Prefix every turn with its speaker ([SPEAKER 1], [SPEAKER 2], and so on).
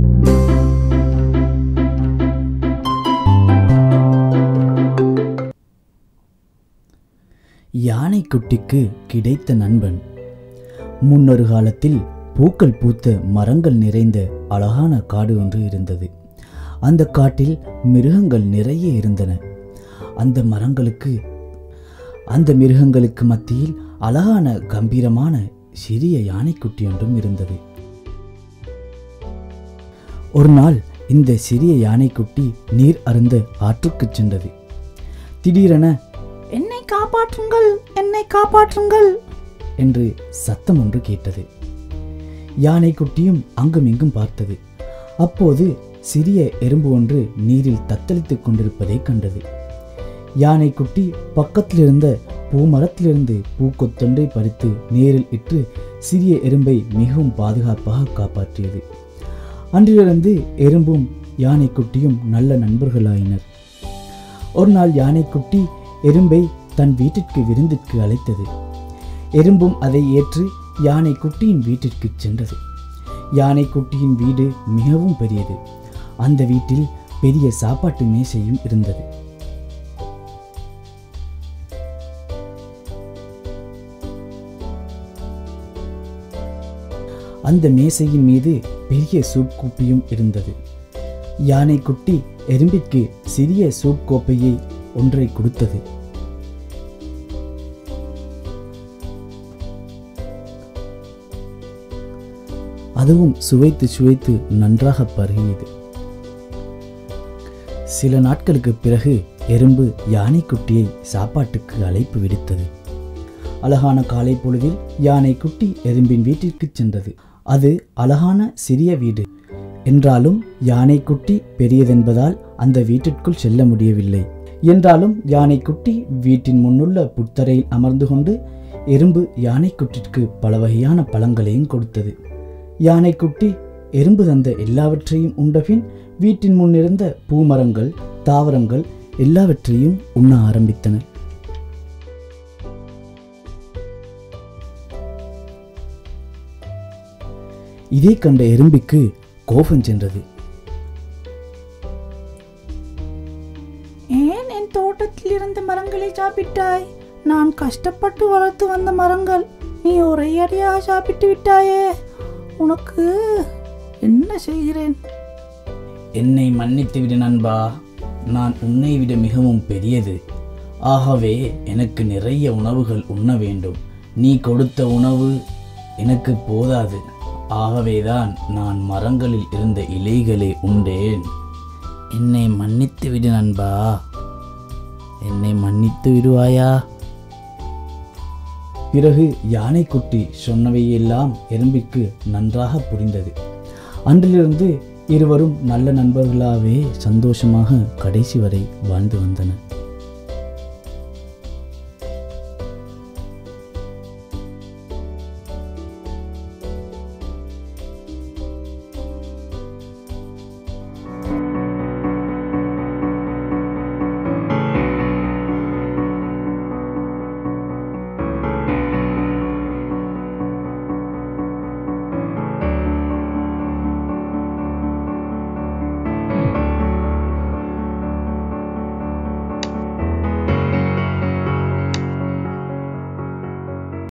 [SPEAKER 1] யானைக்குட்டிக்கு கிடைத்த நண்பன் முன்னொரு காலத்தில் பூக்கள் பூத்த மரங்கள் நிறைந்த அழகான காடு ஒன்று இருந்தது அந்த காட்டில் மிருகங்கள் நிறைய இருந்தன அந்த மரங்களுக்கு அந்த மிருகங்களுக்கு மத்தியில் அழகான கம்பீரமான சிறிய யானைக்குட்டி ஒன்றும் இருந்தது ஒரு நாள் இந்த சிறிய யானைக்குட்டி நீர் அருந்த ஆற்றுக்குச் சென்றது திடீரென
[SPEAKER 2] என்னை காப்பாற்றுங்கள் என்னை காப்பாற்றுங்கள்
[SPEAKER 1] என்று சத்தம் ஒன்று கேட்டது யானைக்குட்டியும் அங்குமிங்கும் பார்த்தது அப்போது சிறிய எறும்பு ஒன்று நீரில் தத்தளித்துக் கொண்டிருப்பதை கண்டது யானைக்குட்டி பக்கத்தில் இருந்த பூமரத்திலிருந்து பூக்கொத்தொன்றை பறித்து நேரில் இட்டு சிறிய எறும்பை மிகவும் பாதுகாப்பாக காப்பாற்றியது அன்றிலிருந்து எறும்பும் யானைக்குட்டியும் நல்ல நண்பர்களாயினர் ஒரு நாள் யானைக்குட்டி எறும்பை தன் வீட்டிற்கு விருந்திற்கு அழைத்தது எறும்பும் அதை ஏற்று யானை குட்டியின் வீட்டிற்கு சென்றது யானை குட்டியின் வீடு மிகவும் பெரியது அந்த வீட்டில் பெரிய சாப்பாட்டு மேசையும் இருந்தது அந்த மேசையின் மீது பெரிய சூப் கோப்பையும் இருந்தது யானை குட்டி எறும்பிற்கு சிறிய சூப் கோப்பையை ஒன்றை கொடுத்தது அதுவும் சுவைத்து சுவைத்து நன்றாக பருகியது சில நாட்களுக்கு பிறகு எறும்பு யானைக்குட்டியை சாப்பாட்டுக்கு அழைப்பு விடுத்தது அழகான காலை பொழுதில் யானைக்குட்டி எறும்பின் வீட்டிற்கு சென்றது அது அழகான சிறிய வீடு என்றாலும் யானைக்குட்டி பெரியதென்பதால் அந்த வீட்டிற்குள் செல்ல முடியவில்லை என்றாலும் யானைக்குட்டி வீட்டின் முன்னுள்ள புத்தரையில் அமர்ந்து கொண்டு எறும்பு யானைக்குட்டிற்கு பல வகையான பழங்களையும் கொடுத்தது யானைக்குட்டி எறும்பு தந்த எல்லாவற்றையும் உண்டபின் வீட்டின் முன்னிருந்த பூமரங்கள் தாவரங்கள் எல்லாவற்றையும் உண்ண ஆரம்பித்தன இதை கண்ட எறும்பிக்கு கோபம் சென்றது
[SPEAKER 2] ஏன் என் தோட்டத்தில் இருந்த மரங்களை சாப்பிட்டாய் நான் கஷ்டப்பட்டு வளர்த்து வந்த மரங்கள் நீ ஒரே அடியாக சாப்பிட்டு விட்டாயே உனக்கு என்ன செய்கிறேன்
[SPEAKER 1] என்னை மன்னித்து விடு நண்பா நான் உன்னை விட மிகவும் பெரியது ஆகவே எனக்கு நிறைய உணவுகள் உண்ண வேண்டும் நீ கொடுத்த உணவு எனக்கு போதாது ஆகவேதான் நான் மரங்களில் இருந்த இலைகளை உண்டேன் என்னை மன்னித்து விடு நண்பா என்னை மன்னித்து விடுவாயா பிறகு யானைக்குட்டி சொன்னவையெல்லாம் எறும்பிற்கு நன்றாக புரிந்தது அன்றிலிருந்து இருவரும் நல்ல நண்பர்களாகவே சந்தோஷமாக கடைசி வரை வாழ்ந்து வந்தனர்